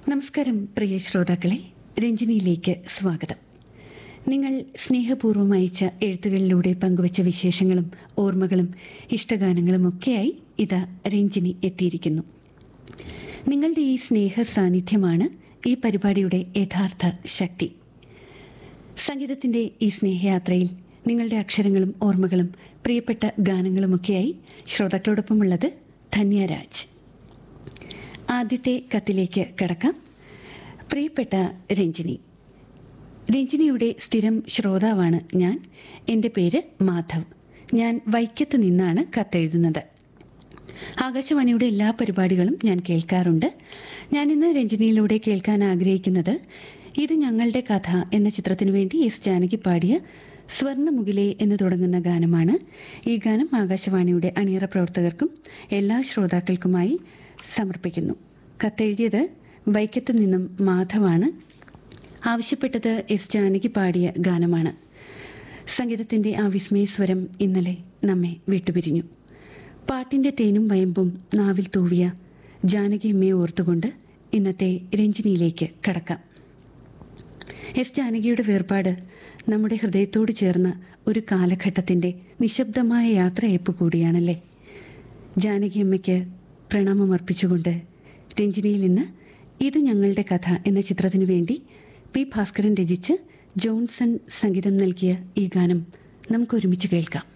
നമസ്കാരം പ്രിയ ശ്രോതാക്കളെ രഞ്ജിനിയിലേക്ക് സ്വാഗതം നിങ്ങൾ സ്നേഹപൂർവ്വം അയച്ച എഴുത്തുകളിലൂടെ പങ്കുവച്ച വിശേഷങ്ങളും ഓർമ്മകളും ഇഷ്ടഗാനങ്ങളും ഒക്കെയായി ഇതാ രഞ്ജിനി എത്തിയിരിക്കുന്നു നിങ്ങളുടെ ഈ സ്നേഹ സാന്നിധ്യമാണ് ഈ പരിപാടിയുടെ യഥാർത്ഥ ശക്തി സംഗീതത്തിന്റെ ഈ സ്നേഹയാത്രയിൽ നിങ്ങളുടെ അക്ഷരങ്ങളും ഓർമ്മകളും പ്രിയപ്പെട്ട ഗാനങ്ങളുമൊക്കെയായി ശ്രോതാക്കളോടൊപ്പമുള്ളത് ധന്യരാജ് ആദ്യത്തെ കത്തിലേക്ക് കടക്കാം പ്രിയപ്പെട്ട രഞ്ജിനി രഞ്ജിനിയുടെ സ്ഥിരം ശ്രോതാവാണ് ഞാൻ എൻ്റെ പേര് മാധവ് ഞാൻ വൈക്കത്ത് നിന്നാണ് കത്തെഴുതുന്നത് ആകാശവാണിയുടെ എല്ലാ പരിപാടികളും ഞാൻ കേൾക്കാറുണ്ട് ഞാൻ ഇന്ന് രഞ്ജിനിയിലൂടെ കേൾക്കാൻ ആഗ്രഹിക്കുന്നത് ഇത് ഞങ്ങളുടെ കഥ എന്ന ചിത്രത്തിനു വേണ്ടി എസ് ജാനകി പാടിയ സ്വർണ്ണമുകിലേ എന്ന് തുടങ്ങുന്ന ഗാനമാണ് ഈ ഗാനം ആകാശവാണിയുടെ അണിയറ പ്രവർത്തകർക്കും എല്ലാ ശ്രോതാക്കൾക്കുമായി സമർപ്പിക്കുന്നു കത്തെഴുതിയത് വൈക്കത്ത് നിന്നും മാധവാണ് ആവശ്യപ്പെട്ടത് എസ് ജാനകി പാടിയ ഗാനമാണ് സംഗീതത്തിന്റെ ആ വിസ്മയസ്വരം ഇന്നലെ നമ്മെ വിട്ടുപിരിഞ്ഞു പാട്ടിന്റെ തേനും വയമ്പും നാവിൽ തൂവിയ ജാനകിയമ്മയെ ഓർത്തുകൊണ്ട് ഇന്നത്തെ രഞ്ജിനിയിലേക്ക് കടക്കാം എസ് ജാനകിയുടെ വേർപാട് നമ്മുടെ ഹൃദയത്തോട് ചേർന്ന ഒരു കാലഘട്ടത്തിന്റെ നിശബ്ദമായ യാത്രയപ്പ് കൂടിയാണല്ലേ ജാനകിയമ്മയ്ക്ക് പ്രണാമം അർപ്പിച്ചുകൊണ്ട് രഞ്ജിനിയിൽ ഇന്ന് ഇത് ഞങ്ങളുടെ കഥ എന്ന ചിത്രത്തിനു വേണ്ടി പി ഭാസ്കരൻ രചിച്ച് ജോൺസൺ സംഗീതം നൽകിയ ഈ ഗാനം നമുക്ക് ഒരുമിച്ച് കേൾക്കാം